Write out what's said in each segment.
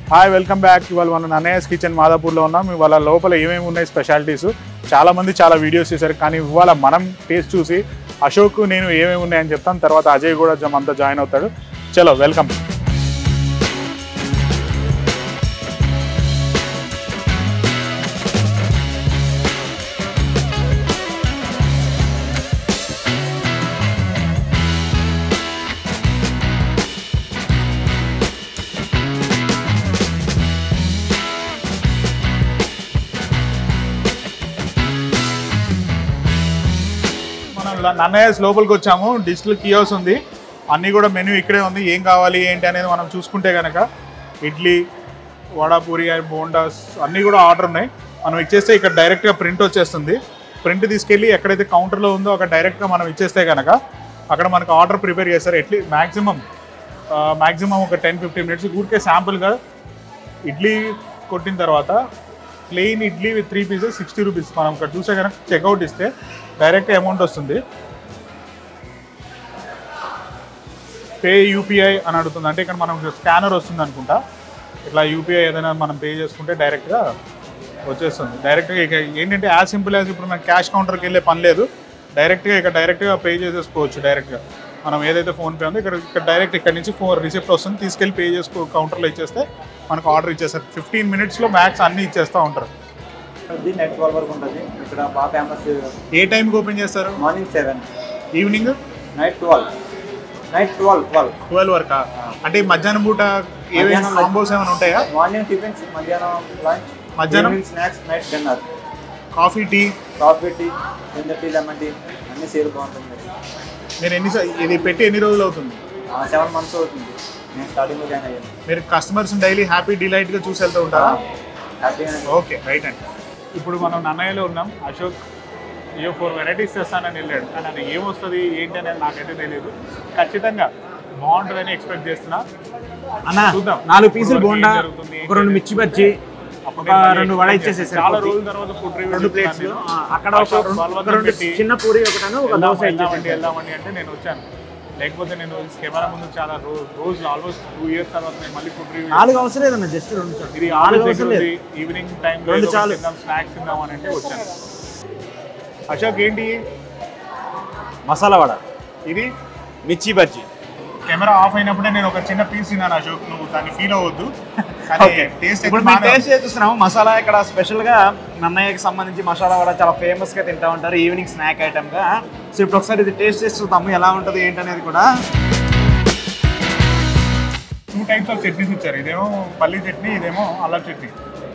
Hi welcome back ఇవాళ మనం నన్నయ్యస్ kitchen మాదాపూర్లో ఉన్నాం ఇవాళ లోపల ఏమేమి ఉన్నాయి స్పెషాలిటీస్ చాలా మంది చాలా వీడియోస్ చేశారు కానీ ఇవాళ మనం టేస్ట్ చూసి అశోక్ నేను ఏమేమి ఉన్నాయని చెప్తాను తర్వాత అజయ్ కూడా జమ్ అంతా జాయిన్ అవుతాడు చలో వెల్కమ్ మనం నన్నయ్యస్ లోపలికి వచ్చాము డిజిటల్ కియోస్ ఉంది అన్నీ కూడా మెనూ ఇక్కడే ఉంది ఏం కావాలి ఏంటి అనేది మనం చూసుకుంటే కనుక ఇడ్లీ వడాపూరి అండ్ బోండాస్ అన్నీ కూడా ఆర్డర్ ఉన్నాయి మనం ఇచ్చేస్తే ఇక్కడ డైరెక్ట్గా ప్రింట్ వచ్చేస్తుంది ప్రింట్ తీసుకెళ్ళి ఎక్కడైతే కౌంటర్లో ఉందో అక్కడ డైరెక్ట్గా మనం ఇచ్చేస్తే కనుక అక్కడ మనకు ఆర్డర్ ప్రిపేర్ చేస్తారు ఎట్లీ మ్యాక్సిమం మ్యాక్సిమం ఒక టెన్ ఫిఫ్టీన్ మినిట్స్ ఊరికే శాంపుల్గా ఇడ్లీ కొట్టిన తర్వాత plain idli with three pieces sixty rupees మనం ఇక్కడ చూసే కనుక చెక్అవుట్ ఇస్తే డైరెక్ట్ అమౌంట్ వస్తుంది పే యూపీఐ అని అడుగుతుంది అంటే ఇక్కడ మనం స్కానర్ వస్తుంది అనుకుంటా ఇట్లా యూపీఐ ఏదైనా మనం పే చేసుకుంటే డైరెక్ట్గా వచ్చేస్తుంది డైరెక్ట్గా ఇక ఏంటంటే యాజ్ సింపుల్ యాజ్ ఇప్పుడు మనం క్యాష్ కౌంటర్కి వెళ్ళే పని లేదు డైరెక్ట్గా ఇక్కడ డైరెక్ట్గా పే చేసేసుకోవచ్చు డైరెక్ట్గా మనం ఏదైతే ఫోన్పే ఉందో ఇక్కడ ఇక్కడ డైరెక్ట్ ఇక్కడ నుంచి ఫోన్ రిసిప్ట్ వస్తుంది తీసుకెళ్ళి పే చేసుకో కౌంటర్లో ఇచ్చేస్తే మనకు ఆర్డర్ ఇచ్చేస్తారు ఫిఫ్టీన్ మినిట్స్లో మ్యాక్స్ అన్నీ ఇచ్చేస్తూ ఉంటారు ఇది నెట్ ట్వెల్వ్ వరకు ఉంటుంది ఇక్కడ బాగా ఫేమస్ ఏ టైంకి ఓపెన్ చేస్తారు morning seven evening night twelve night twelve twelve twelve వరకా అంటే ఈ మధ్యాహ్నం పూట ఏవైనా మధ్యాహ్నం కాంబోస్ ఏమైనా ఉంటాయా మార్నింగ్ టిఫిన్స్ మధ్యాహ్నం లంచ్ మధ్యాహ్నం? Snacks night dinner coffee tea coffee tea ginger tea lemon tea అన్ని సేల్ బాగుంటుంది మీరు ఎన్ని స- ఇది పెట్టి ఎన్ని రోజులు అవుతుంది సెవెన్ మంత్స్ అవుతుంది నేను స్టార్టింగ్లో జాయిన్ అయ్యాను మీరు కస్టమర్స్ డైలీ హ్యాపీ డిలైట్గా చూసి వెళ్తూ ఉంటారా హ్యాపీగా ఓకే రైట్ అండి ఇప్పుడు మనం నన్నయ్యలో ఉన్నాం అశోక్ ఏ ఫోర్ వెరైటీస్ చేస్తానని వెళ్ళాడు కానీ అది ఏమొస్తుంది ఏంటి అనేది నాకైతే తెలియదు ఖచ్చితంగా బాగుంటుందని ఎక్స్పెక్ట్ చేస్తున్నా అన్న చూద్దాం. నాలుగు పీసులు ఇప్పుడు బోండా ఏం జరుగుతుంది, ఏం ఒక రెండు మిర్చి బజ్జీ అప్పుడు ఒక నేను మళ్ళీ రెండు వడ explain ఇచ్చేసేసి చేస్తాను. చాలా సరిపోద్ది. రోజుల తర్వాత ఫుడ్ రివ్యూ రెండు ప్లేట్స్ అక్కడ ఒక అశోక్ రెండు- బలవంతం ఒక రెండు పెట్టి చిన్న పూరి ఒకటను ఒక వెళ్దాం, దోశ వెళ్దామండి ఇచ్చేసేసి వెళ్దామండి అంటే నేను వచ్చాను లేకపోతే నేను కెమెరా ముందు చాలా రో- రోజులు ఆల్మోస్ట్ టూ ఇయర్స్ తర్వాత నేను మళ్ళీ ఫుడ్ రివ్యూ నాలుగు అవసరం లేదన్న జస్ట్ రెండు చాలు. ఇది నాలుగు ఆలోచన అవసరం లేదు ఈవినింగ్ టైం రెండు చాలు. తిందాం స్నాక్స్ తిందాం అని అంటే వచ్చాను అశోక్ ఏంటి మసాలా వడ ఇది మిర్చి బజ్జీ కెమెరా ఆఫ్ అయినప్పుడే నేను ఒక చిన్న పీస్ తిన్నాను అశోక్ నువ్వు దాన్ని ఫీల్ అవ్వద్దు కానీ టేస్ట్ ఇప్పుడు మేము టేస్ట్ చేస్తున్నాము మసాలా ఇక్కడ స్పెషల్ గా నన్నయ్యకి సంబంధించి మసాలా వడ చాలా ఫేమస్ గా తింటా ఉంటారు ఈవినింగ్ స్నాక్ ఐటమ్ గా సో ఇప్పుడు ఒకసారి ఇది టేస్ట్ చేసి చూద్దాము ఎలా ఉంటుంది ఏంటనేది కూడా టూ టైప్స్ ఆఫ్ చట్నీస్ ఇచ్చారు ఇదేమో పల్లీ చట్నీ ఇదేమో అల్లం చట్నీ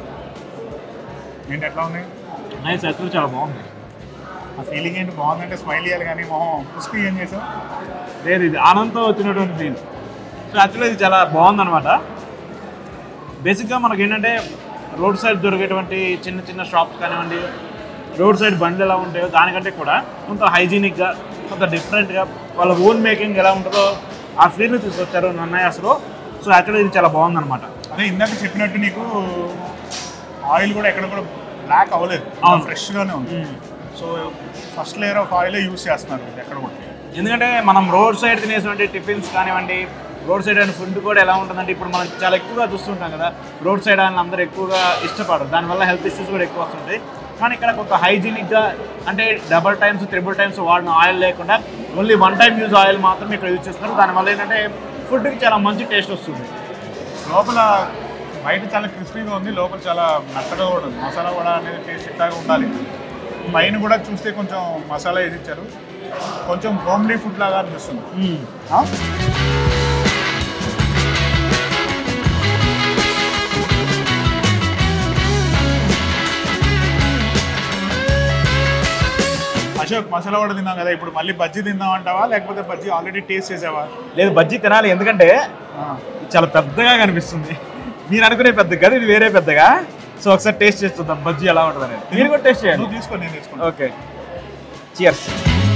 ఏంటి ఎట్లా ఉన్నాయి నైస్ యాక్చువల్ చాలా బాగుంది ఆ ఫీలింగ్ ఏంటి బాగుందంటే స్మైల్ ఇవ్వాలి కానీ మొహం పుష్టి ఏం చేసావు లేదు ఇది ఆనందంతో వచ్చినటువంటి ఫీల్ సో యాక్చువల్లీ ఇది చాలా బాగుందన్నమాట బేసిక్గా మనకి ఏంటంటే రోడ్ సైడ్ దొరికేటువంటి చిన్న చిన్న షాప్స్ కానివ్వండి రోడ్ సైడ్ బండ్లు ఎలా ఉంటాయో దానికంటే కూడా కొంత హైజీనిక్గా కొంత డిఫరెంట్గా వాళ్ళ ఓన్ మేకింగ్ ఎలా ఉంటుందో ఆ ఫీల్ని తీసుకొచ్చారు నన్నయాస్లో సో యాక్చువల్లీ ఇది చాలా బాగుందన్నమాట అదే ఇందాక చెప్పినట్టు నీకు ఆయిల్ కూడా ఎక్కడ కూడా బ్లాక్ అవ్వలేదు అవును. ఫ్రెష్గానే ఉంది so first layer of oil use చేస్తున్నారు ఇది ఎక్కడ కూడా ఎందుకంటే మనం రోడ్ సైడ్ తినేటువంటి టిఫిన్స్ కానివ్వండి రోడ్ సైడ్ అయిన ఫుడ్ కూడా ఎలా ఉంటుందంటే ఇప్పుడు మనం చాలా ఎక్కువగా చూస్తుంటాం కదా రోడ్ సైడ్ అని అందరూ ఎక్కువగా ఇష్టపడరు దానివల్ల హెల్త్ ఇష్యూస్ కూడా ఎక్కువ వస్తుంటాయి కానీ ఇక్కడ కొంత హైజీనిక్గా అంటే డబల్ టైమ్స్ త్రిబుల్ టైమ్స్ వాడిన ఆయిల్ లేకుండా only one time use oil మాత్రం ఇక్కడ యూజ్ చేస్తున్నారు దానివల్ల ఏంటంటే ఫుడ్కి చాలా మంచి టేస్ట్ వస్తుంది లోపల బయట చాలా క్రిస్పీగా ఉంది లోపల చాలా మెత్తగా కూడా ఉంది మసాలా వడ అనేది టేస్ట్ ఇట్లాగా ఉండాలి పైన కూడా చూస్తే కొంచెం మసాలా వేసి ఇచ్చారు కొంచెం హోమ్లీ ఫుడ్ లాగా అనిపిస్తుంది ఆ? అశోక్ మసాలా వడ తిన్నాం కదా ఇప్పుడు మళ్ళీ బజ్జీ తిందాం అంటావా లేకపోతే బజ్జీ ఆల్రెడీ టేస్ట్ చేసావా లేదు బజ్జీ తినాలి ఎందుకంటే ఆ. ఇది చాలా పెద్దగా కనిపిస్తుంది మీరు అనుకునే పెద్ద కదా ఇది వేరే పెద్దగా సో ఒకసారి టేస్ట్ చేసి చూద్దాం బజ్జీ ఎలా ఉంటుంది అనేది మీరు కూడా టేస్ట్ చేయండి నువ్వు తీసుకో నేను తీసుకో ఓకే చియర్స్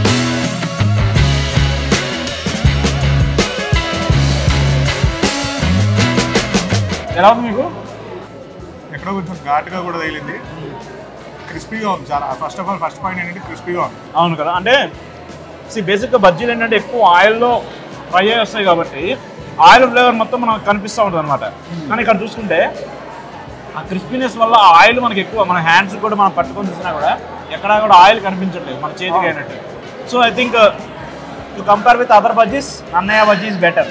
ఎలా ఉంది మీకు ఎక్కడో కొంచెం ఘాటుగా కూడా తగిలింది క్రిస్పీగా ఉంది చాలా first of all first point ఏంటంటే క్రిస్పీగా ఉంది అవును కదా అంటే సి బేసిక్గా బజ్జీలు ఏంటంటే ఎక్కువ ఆయిల్లో ఫ్రై అయ్యి వస్తాయి కాబట్టి ఆయిల్ ఫ్లేవర్ మొత్తం మనకు కనిపిస్తూ ఉంటుంది అనమాట కానీ ఇక్కడ చూసుకుంటే ఆ క్రిస్పీనెస్ వల్ల ఆ ఆయిల్ మనకి ఎక్కువ మన హ్యాండ్స్ కూడా మనం పట్టుకొని చూసినా కూడా ఎక్కడా కూడా ఆయిల్ కనిపించట్లేదు మన చేతికి అయినట్టు so I think to compare with other bajjis అన్నయ్య బజ్జీస్ బెటర్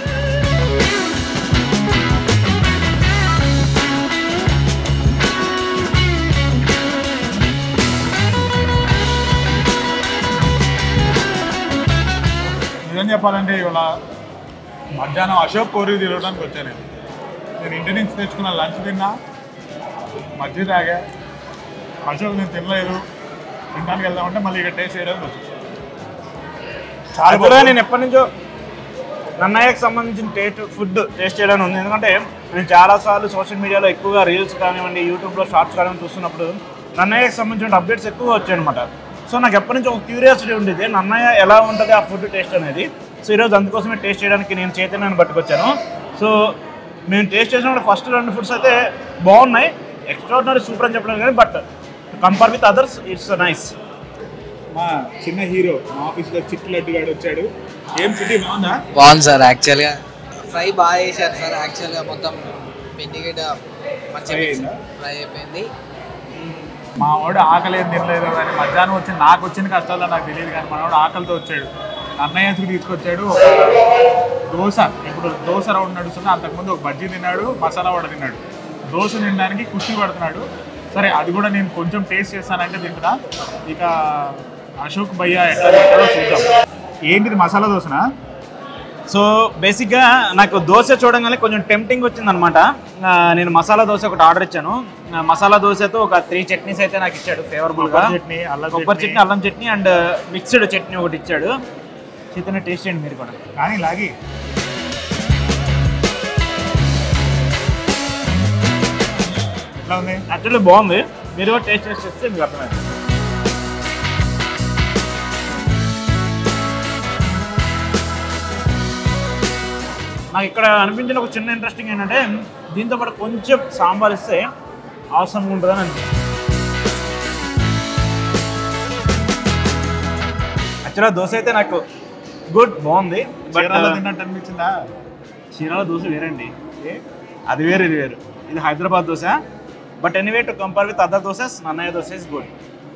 నిజం చెప్పాలంటే ఇవాళ మధ్యాహ్నం అశోక్ కోరి తిరగడానికి వచ్చాను నేను నేను ఇంటి నుంచి తెచ్చుకున్న లంచ్ తిన్నా మధ్య తాగా అశోక్ నేను తినలేదు తినడానికి వెళ్దామంటే మళ్ళీ ఇక్కడ టేస్ట్ చేయడానికి వచ్చాను చాలా యాక్చువల్గా బాగుంది. నేను ఎప్పటి నుంచో నన్నయ్యకి సంబంధించిన టేస్ట్ ఫుడ్ టేస్ట్ చేయడానికి ఉంది ఎందుకంటే నేను చాలాసార్లు సోషల్ మీడియాలో ఎక్కువగా రీల్స్ కానివ్వండి యూట్యూబ్లో షార్ట్స్ కానివ్వండి చూస్తున్నప్పుడు నన్నయ్యకి సంబంధించిన అప్డేట్స్ ఎక్కువగా వచ్చాయి అనమాట సో నాకు ఎప్పటి నుంచి ఒక క్యూరియాసిటీ ఉండేది నన్నయ్య ఎలా ఉంటుంది ఆ ఫుడ్ టేస్ట్ అనేది సో ఈరోజు అందుకోసమే టేస్ట్ చేయడానికి నేను చైతన్యాన్ని పట్టుకొచ్చాను సో మేము టేస్ట్ చేసినప్పుడు ఫస్ట్ రెండు ఫుడ్స్ అయితే బాగున్నాయి ఎక్స్ట్రాడినరీ సూపర్ అని చెప్పలేదు కానీ but compare with others it's nice మా చిన్న హీరో మా ఆఫీస్లో చిట్టు లడ్డు గాడు వచ్చాడు ఏం సిటీ బాగుందా బాగుంది సార్ యాక్చువల్గా ఫ్రై బాగా చేశారు సార్ యాక్చువల్గా మొత్తం పిండి గిడ్డ మంచిగా Fry అయిందా? ఫ్రై అయిపోయింది మా వాడు ఆకలి ఏం తినలేదు అని మధ్యాహ్నం వచ్చి నాకు వచ్చిన కష్టాలు నాకు తెలియదు కానీ మనవాడు ఆకలితో వచ్చాడు అన్నయ్యకి తీసుకొచ్చాడు ఒక దోశ ఇప్పుడు దోశ రౌండ్ నడుస్తుంది అంతకుముందు ఒక బజ్జీ తిన్నాడు మసాలా వడ తిన్నాడు దోశ తినడానికి కుస్తీ పడుతున్నాడు సరే అది కూడా నేను కొంచెం టేస్ట్ చేస్తానంటే తింటున్నా ఇక అశోక్ భయ్య ఎట్లా తింటాడో చూద్దాం ఏంటిది మసాలా దోశనా సో బేసిక్గా నాకు దోశ చూడగానే కొంచెం టెంప్టింగ్ వచ్చిందనమాట నేను మసాలా దోశ ఒకటి ఆర్డర్ ఇచ్చాను ఆ, మసాలా దోశతో ఒక త్రీ చట్నీస్ అయితే నాకు ఇచ్చాడు ఫేవరబుల్గా కొబ్బరి చట్నీ, అల్లం కొబ్బరి చట్నీ. చట్నీ అల్లం చట్నీ అండ్ మిక్స్డ్ చట్నీ ఒకటి ఇచ్చాడు చైతన్య టేస్ట్ చేయండి మీరు కూడా కానీ లాగి ఎట్లా ఉంది యాక్చువల్లీ బాగుంది మీరు కూడా టేస్ట్ చేసి చేస్తే మీకు అర్థమైంది నాకు ఇక్కడ అనిపించిన ఒక చిన్న ఇంట్రెస్టింగ్ ఏంటంటే దీంతో పాటు కొంచెం సాంబార్ ఇస్తే అవసరంగా ఉంటుందని అనిపిస్తుంది యాక్చువల్గా దోశ అయితే నాకు గుడ్ బాగుంది బట్ చీరాలో తిన్నట్టు అనిపించిందా చీరాల దోశ వేరండి అది వేరు ఇది వేరు ఇది Hyderabad dosa but anyway to compare with other dosas Nannayya dosa is good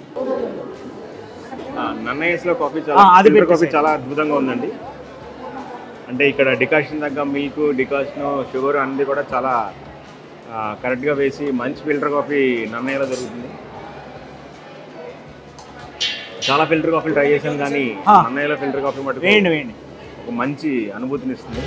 నన్నయ్యస్లో కాఫీ ఆ, చాలా అది ఫిల్టర్ కాఫీ పెట్టేసేయ్. చాలా అద్భుతంగా ఉందండి అంటే ఇక్కడ డికాషన్ తగ్గ మిల్క్ డికాషన్ షుగర్ అన్నీ కూడా చాలా ఆ, కరెక్ట్గా వేసి మంచి ఫిల్టర్ కాఫీ నన్నయ్యలో దొరుకుతుంది చాలా ఫిల్టర్ కాఫీలు ట్రై చేశాను కానీ ఆ. నన్నయ్యలో ఫిల్టర్ కాఫీ మటుకు వేయండి వేయండి ఒక మంచి అనుభూతిని ఇస్తుంది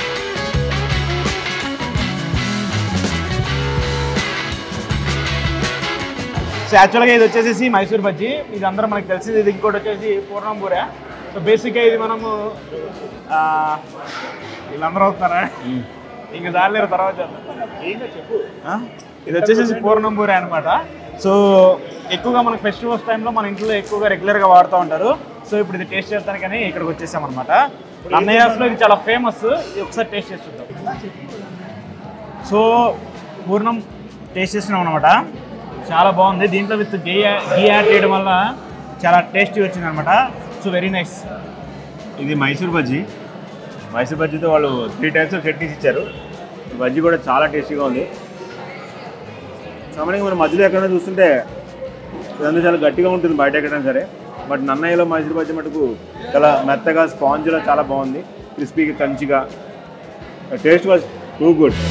సో యాక్చువల్గా ఇది వచ్చేసి మైసూర్ బజ్జీ ఇది అందరూ మనకు తెలిసింది ఇది ఇంకోటి వచ్చేసి పూర్ణంపూర సో బేసిక్గా ఇది మనము ఆ, వీళ్ళందరూ అవుతున్నారా ఇంకా దానిలేరు తర్వాత చెప్పు ఇది వచ్చేసి పూర్ణంపూరి అనమాట సో ఎక్కువగా మనకి ఫెస్టివల్స్ టైంలో మన ఇంట్లో ఎక్కువగా రెగ్యులర్గా వాడుతూ ఉంటారు సో ఇప్పుడు ఇది టేస్ట్ చేస్తానికని ఇక్కడికి వచ్చేసాం అనమాట అన్నయ్యాస్లో ఇది చాలా ఫేమస్ ఇది ఒకసారి టేస్ట్ చేసి చూద్దాం సో పూర్ణం టేస్ట్ చేసినాం అనమాట చాలా బాగుంది దీంట్లో విత్ గీ గీ యాడ్ చేయడం వల్ల చాలా టేస్టీ వచ్చింది అనమాట సో వెరీ నైస్ ఇది మైసూర్ బజ్జీ మైసూర్ బజ్జీతో వాళ్ళు త్రీ టైప్స్ ఆఫ్ చట్నీస్ ఇచ్చారు ఈ బజ్జీ కూడా చాలా టేస్టీగా ఉంది సామాన్యంగా మనం మధ్యలో ఎక్కడైనా చూస్తుంటే ఇదంతా చాలా గట్టిగా ఉంటుంది బయట ఎక్కడైనా సరే బట్ నన్నయ్యలో మైసూర్ బజ్జీ మటుకు చాలా మెత్తగా స్పాంజ్లో చాలా బాగుంది క్రిస్పీగా కంచిగా టేస్ట్ వాజ్ టూ గుడ్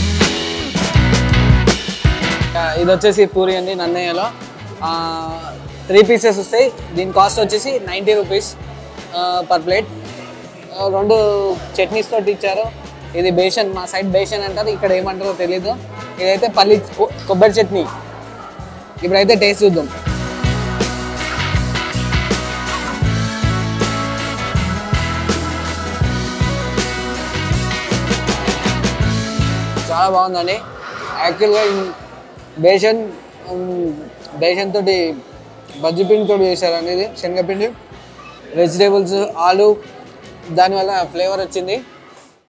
ఆ, ఇది వచ్చేసి పూరి అండి నన్నయ్యలో త్రీ పీసెస్ వస్తాయి దీని కాస్ట్ వచ్చేసి నైంటీ రూపీస్ పర్ ప్లేట్ రెండు చట్నీస్ తోటి ఇచ్చారు ఇది బేషన్ మా సైడ్ బేషన్ అంటారు ఇక్కడ ఏమంటారో తెలీదు ఇదైతే పల్లి కొ- కొబ్బరి చట్నీ ఇప్పుడైతే టేస్ట్ చూద్దాం చాలా బాగుందండి యాక్చువల్గా బేసన్ ఉమ్, బేసన్ తోటి బజ్జీ పిండి తోటి చేశారు అనేది శనగపిండి వెజిటేబుల్స్ ఆలు దానివల్ల ఫ్లేవర్ వచ్చింది